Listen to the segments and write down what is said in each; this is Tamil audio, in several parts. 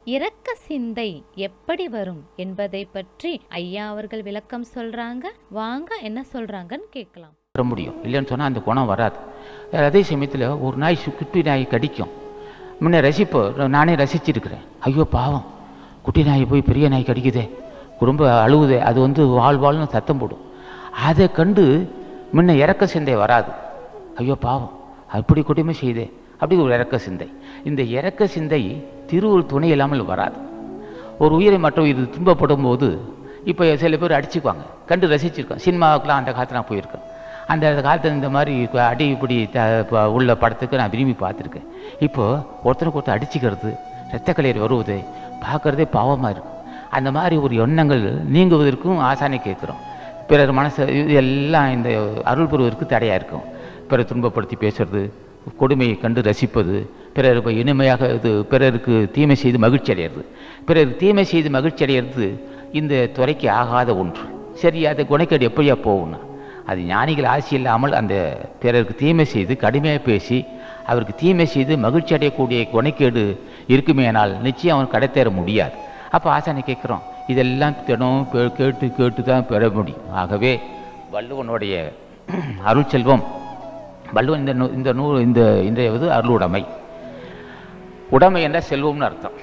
இரக்க சிந்தை எப்படி வரும் என்பதை பற்றி ஐயா அவர்கள் விளக்கம் சொல்றாங்க வாங்க என்ன சொல்றாங்கன்னு கேட்கலாம் வர முடியும் இல்லைன்னு சொன்னால் அந்த குணம் வராது அதே சமயத்தில் ஒரு நாய் சு- குட்டி நாய் கடிக்கும் முன்ன ரசிப்போ நானே ரசிச்சிருக்கிறேன் ஐயோ பாவம் குட்டி நாய் போய் பெரிய நாய் கடிக்குதே குடும்ப அழுவுதே அது வந்து வாழ் வாழ்னு சத்தம் போடும் அதை கண்டு முன்ன இறக்க சிந்தை வராது ஐயோ பாவம் அப்படி கொடுமை செய்தே அப்படி ஒரு இறக்க சிந்தை இந்த இறக்க சிந்தை திருவுள் துணை இல்லாமல் வராது ஒரு உயிரை மற்ற உயிர் துன்பப்படும் போது இப்போ சில பேர் அடிச்சுக்குவாங்க கண்டு ரசிச்சிருக்கோம் சினிமாவுக்குலாம் அந்த காலத்தில் நான் போயிருக்கேன் அந்த காலத்தில் இந்த மாதிரி இப்ப அடி இப்படி த ப- உள்ள படத்துக்கு நான் விரும்பி பார்த்துருக்கேன் இப்போது ஒருத்தருக்கு ஒருத்தர் அடிச்சுக்கிறது ரத்த கலையர் வருவது பார்க்குறதே பாவமாக இருக்கும் அந்த மாதிரி ஒரு எண்ணங்கள் நீங்குவதற்கும் ஆசானை கேட்குறோம் பிறர் மனசை இது எல்லாம் இந்த அருள் பெறுவதற்கு தடையாக இருக்கும் பிறர் துன்பப்படுத்தி பேசுறது கொடுமையை கண்டு ரசிப்பது பிறர் இப்ப இனிமையாக இது பிறருக்கு தீமை செய்து மகிழ்ச்சி அடையிறது பிறருக்கு தீமை செய்து மகிழ்ச்சி அடையிறது இந்த துறைக்கு ஆகாத ஒன்று சரி அது குணைக்கேடு எப்படியா போகும்னா அது ஞானிகள் ஆசி இல்லாமல் அந்த பிறருக்கு தீமை செய்து கடுமையாக பேசி அவருக்கு தீமை செய்து மகிழ்ச்சி அடையக்கூடிய குணைக்கேடு இருக்குமேனால் நிச்சயம் அவன் கடை தேர முடியாது அப்போ ஆசானை கேட்குறோம் இதெல்லாம் தினம் கே- கேட்டு கேட்டு தான் பெற முடியும் ஆகவே வள்ளுவனுடைய அருள் செல்வம் வள்ளுவன் இந்த நூ இந்த நூ இந்த இன்றைய வந்து அருளுடைமை உடைமை என்ற செல்வம்னு அர்த்தம்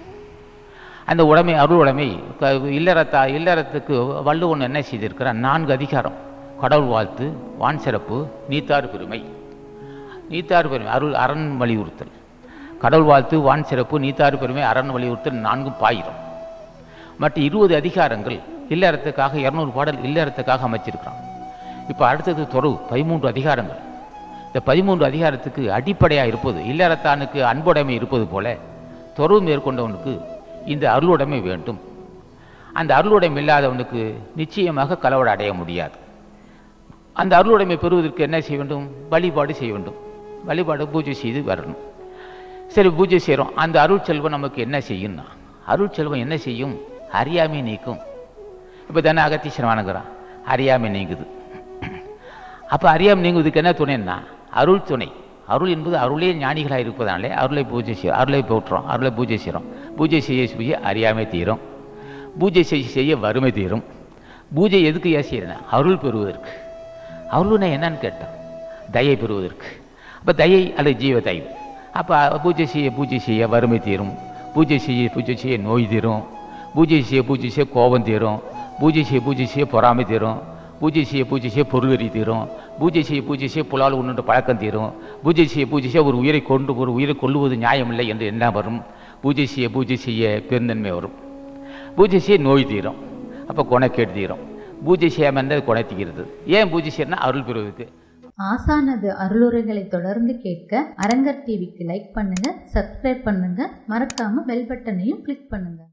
அந்த உடைமை அருளுடைமை க- இல்லறத்தா இல்லறத்துக்கு வள்ளுவன் என்ன செய்திருக்கிறான் நான்கு அதிகாரம் கடவுள் வாழ்த்து வான் சிறப்பு நீத்தார் பெருமை நீத்தார் பெருமை அருள் அரண் வலியுறுத்தல் கடவுள் வாழ்த்து வான் சிறப்பு நீத்தார் பெருமை அரண் வலியுறுத்தல் நான்கும் பாயிரம் மற்ற இருபது அதிகாரங்கள் இல்லறத்துக்காக இரநூறு பாடல் இல்லறத்துக்காக அமைச்சிருக்கிறான் இப்போ அடுத்தது தொடவு பதிமூன்று அதிகாரங்கள் இந்த பதிமூன்று அதிகாரத்துக்கு அடிப்படையாக இருப்பது இல்லறத்தானுக்கு அன்புடைமை இருப்பது போல தொடவு மேற்கொண்டவனுக்கு இந்த அருளுடைமை வேண்டும் அந்த அருளுடைமை இல்லாதவனுக்கு நிச்சயமாக கலவட அடைய முடியாது அந்த அருளுடைமை பெறுவதற்கு என்ன செய்ய வேண்டும் வழிபாடு செய்ய வேண்டும் வழிபாடு பூஜை செய்து வரணும் சரி பூஜை செய்கிறோம் அந்த அருள் செல்வம் நமக்கு என்ன செய்யும்னா அருள் செல்வம் என்ன செய்யும் அறியாமை நீக்கும் இப்போ தானே அகத்தீஸ்வரன் வணங்குறான் அறியாமை நீங்குது அப்போ அறியாமை நீங்குவதுக்கு என்ன துணைன்னா அருள் துணை அருள் என்பது அருளே ஞானிகளாக இருப்பதனாலே அருளை பூஜை செய்ய அருளை போற்றுறோம் அருளை பூஜை செய்கிறோம் பூஜை செய்ய செய்ய அறியாமை தீரும் பூஜை செய்ய செய்ய வறுமை தீரும் பூஜை எதுக்கு ஏன் செய்யறேன் அருள் பெறுவதற்கு அருள்னா என்னன்னு கேட்டேன் தயை பெறுவதற்கு அப்போ தயை அல்லது ஜீவ தயவு அப்போ பூஜை செய்ய பூஜை செய்ய வறுமை தீரும் பூஜை செய்ய பூஜை செய்ய நோய் தீரும் பூஜை செய்ய பூஜை செய்ய கோபம் தீரும் பூஜை செய்ய பூஜை செய்ய பொறாமை தீரும் பூஜை செய்ய பூஜை செய்ய பொருளறி தீரும் பூஜை செய்ய பூஜை செய்ய புலால் உண்ணுன்ற பழக்கம் தீரும் பூஜை செய்ய பூஜை செய்ய ஒரு உயிரை கொண்டு ஒரு உயிரை கொல்லுவது நியாயமில்லை என்று என்ன வரும் பூஜை செய்ய பூஜை செய்ய பெருந்தன்மை வரும் பூஜை செய்ய நோய் தீரும் அப்போ குணக்கேடு தீரும் பூஜை செய்யாமல் இருந்தால் குணத்திக்கிறது ஏன் பூஜை செய்யணும்னா அருள் பெறுவதற்கு ஆசானது அருளுரைகளை தொடர்ந்து கேட்க அரங்கர் டிவிக்கு லைக் பண்ணுங்க சப்ஸ்கிரைப் பண்ணுங்க மறக்காம பெல் பட்டனையும் கிளிக் பண்ணுங்க